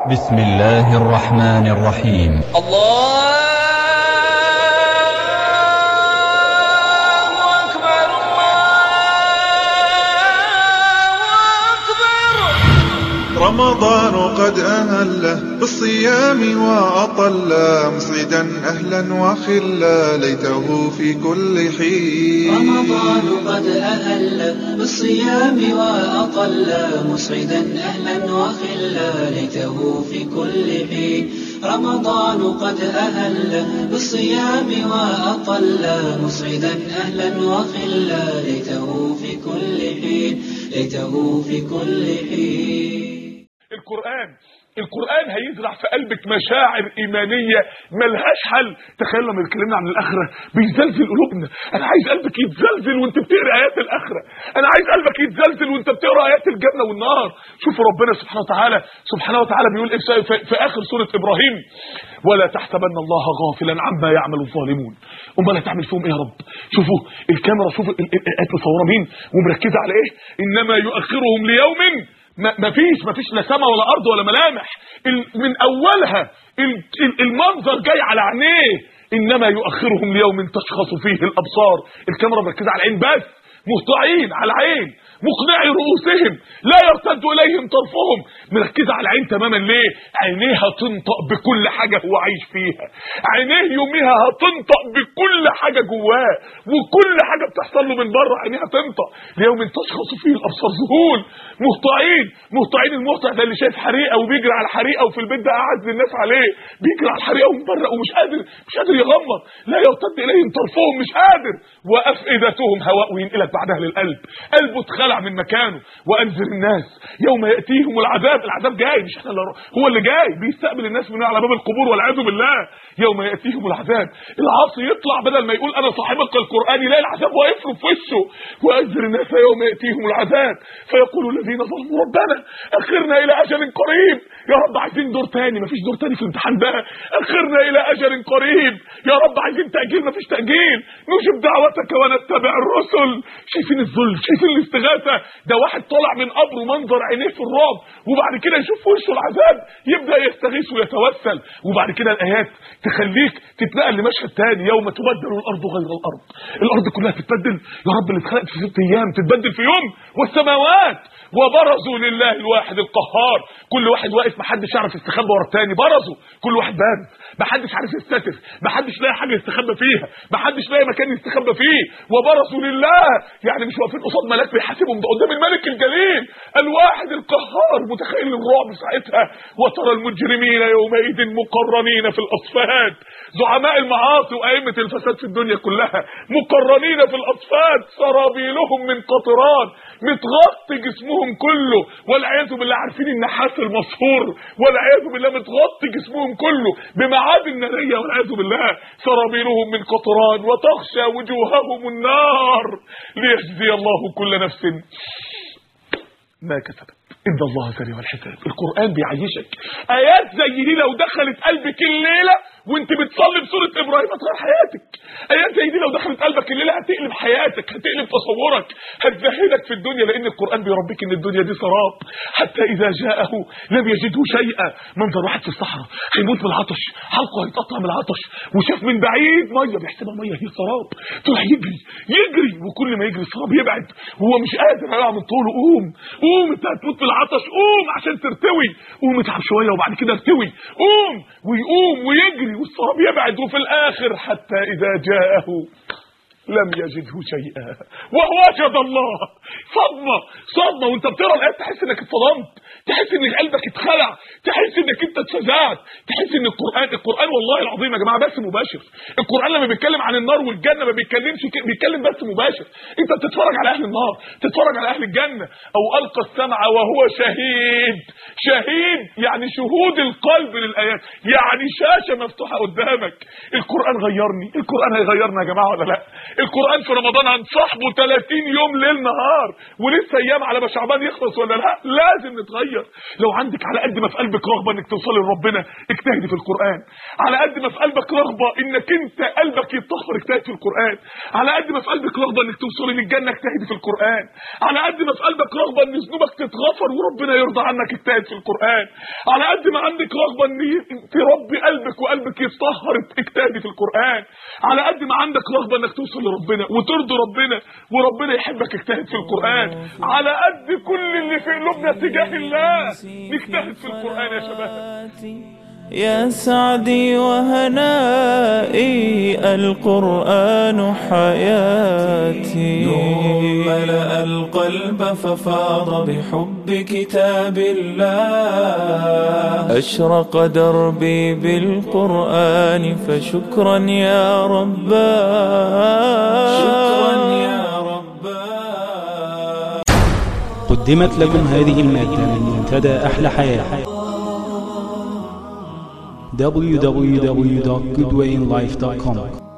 بسم الله الرحمن الرحيم الله أكبر الله أكبر رمضان قد أهله بالصيام وأطل مسعدا أهلا وخلا ليته في كل حين رمضان قد أهل بالصيام وأطل مسعدا أهلا وخلا ليته في كل حين رمضان قد أهل بالصيام وأطل مسعدا أهلا وخلا ليته في كل حين ليته في كل حين القرآن القرآن هيزرع في قلبك مشاعر إيمانية ملهاش حل تخيل لما اتكلمنا عن الآخرة بيزلزل قلوبنا أنا عايز قلبك يتزلزل وأنت بتقرأ آيات الآخرة أنا عايز قلبك يتزلزل وأنت بتقرأ آيات الجنة والنار شوفوا ربنا سبحانه وتعالى سبحانه وتعالى بيقول إيه في- في آخر سورة إبراهيم ولا تحسبن الله غافلا عما يعمل الظالمون امال هتعمل فيهم ايه يا رب شوفوا الكاميرا شوفوا ال- ال- الآيات مصوره مين ومركزه على ايه انما يؤخرهم ليوم ما ما فيش ما فيش لا سما ولا ارض ولا ملامح ال- من اولها ال- ال- المنظر جاي على عينيه انما يؤخرهم ليوم تشخص فيه الابصار الكاميرا مركزه على العين بس مهطعين على العين مقنعي رؤوسهم لا يرتد اليهم طرفهم مركزه على العين تماما ليه عينيها تنطق بكل حاجه هو عايش فيها عينيه يوميها هتنطق بكل حاجه جواه وكل حاجه بتحصل له من بره عينيها تنطق ليوم تشخص فيه الابصار ذهول مهطعين مهطعين المهطع ده اللي شايف حريقه وبيجري على الحريقه وفي البيت ده اعز الناس عليه بيجري على الحريقه ومبرق ومش قادر مش قادر يغمض لا يرتد اليهم طرفهم مش قادر وافئدتهم هواء وينقلك بعدها للقلب قلبه اتخلع من مكانه وانذر الناس يوم ياتيهم العذاب العذاب جاي مش احنا اللي هو اللي جاي بيستقبل الناس من على باب القبور والعياذ بالله يوم ياتيهم العذاب العاصي يطلع بدل ما يقول انا صاحبك القران يلاقي العذاب واقف له في وشه وانذر الناس يوم ياتيهم العذاب فيقول الذين ظلموا ربنا اخرنا الى اجل قريب يا رب عايزين دور تاني مفيش دور تاني في الامتحان ده اخرنا الى اجل قريب يا رب عايزين تاجيل مفيش تاجيل نجب دعوتك ونتبع الرسل شايفين الذل شايفين الاستغاثه ده واحد طالع من قبره منظر عينيه في الرعب وبعد كده يشوف في وشه العذاب يبدا يستغيث ويتوسل وبعد كده الايات تخليك تتنقل لمشهد تاني يوم تبدل الارض غير الارض الارض كلها تتبدل يا رب اللي اتخلقت في ست ايام تتبدل في يوم والسماوات وبرزوا لله الواحد القهار كل واحد واقف محدش يعرف يستخبى ورا التاني برزوا كل واحد بارز محدش عارف يستتر محدش لاقي حاجه يستخبى فيها محدش لاقي مكان يستخبى فيه وبرزوا لله يعني مش واقفين قصاد ملاك بيحاسبهم ده قدام الملك الجليل الواحد القهار متخيل الرعب ساعتها وترى المجرمين يومئذ مقرنين في الاصفاد زعماء المعاصي وائمه الفساد في الدنيا كلها مقرنين في الاصفاد سرابيلهم من قطران متغطي جسمهم كله والعياذ بالله عارفين النحاس المصفور والعياذ بالله متغطي جسمهم كله بمعادن ناريه والعياذ بالله سرابيلهم من قطران وتخشى وجوههم النار ليجزي الله كل نفس ما كسبت ان الله سريع الحساب القران بيعيشك ايات زي دي لو دخلت قلبك الليله وانت بتصلي بسوره ابراهيم هتغير حياتك ايات زي دي لو دخلت قلبك الليله هتقلب حياتك هتقلب تصورك هتزهدك في الدنيا لان القران بيربيك ان الدنيا دي سراب حتى اذا جاءه لم يجده شيئا منظر واحد في الصحراء هيموت من العطش حلقه هيتقطع من العطش وشاف من بعيد ميه بيحسبها ميه هي سراب طلع يجري يجري وكل ما يجري السراب يبعد وهو مش قادر هيقع من طوله قوم قوم انت هتموت من العطش قوم عشان ترتوي قوم اتعب شويه وبعد كده ارتوي قوم ويقوم ويجري والسراب يبعد وفي الاخر حتى اذا جاءه لم يجده شيئا ووجد الله صدمة صدمة وانت بتقرا الايات تحس انك اتصدمت تحس ان قلبك اتخلع تحس انك انت اتفزعت تحس ان القران القران والله العظيم يا جماعه بس مباشر القران لما بيتكلم عن النار والجنه ما بيتكلمش ك- بيتكلم بس مباشر انت بتتفرج على اهل النار تتفرج على اهل الجنه او القى السمع وهو شهيد شهيد يعني شهود القلب للايات يعني شاشه مفتوحه قدامك القران غيرني القران هيغيرنا يا جماعه ولا لا القران في رمضان هنصاحبه 30 يوم ليل نهار ولسه ايام على ما شعبان يخلص ولا لا لازم نتغير لو عندك على قد ما في قلبك رغبه انك توصلي لربنا اجتهدي في القران على قد ما في قلبك رغبه انك انت قلبك يتطهر اجتهد في القران على قد ما في قلبك رغبه انك توصلي للجنه اجتهدي في القران على قد ما في قلبك رغبه ان ذنوبك تتغفر وربنا يرضى عنك اجتهد في القران على قد ما عندك رغبه ان تربي قلبك وقلبك يتطهر اجتهدي في القران على قد ما عندك رغبه انك توصل لربنا وترضي ربنا وربنا يحبك اجتهد في القران على قد كل اللي في قلوبنا تجاه الله نجتهد في القران يا شباب يا سعدي وهنائي القرآن حياتي نور ملأ القلب ففاض بحب كتاب الله أشرق دربي بالقرآن فشكرا يا رباه شكرا يا رباه قدمت لكم هذه المادة من منتدى أحلى حياة www.goodwayinlife.com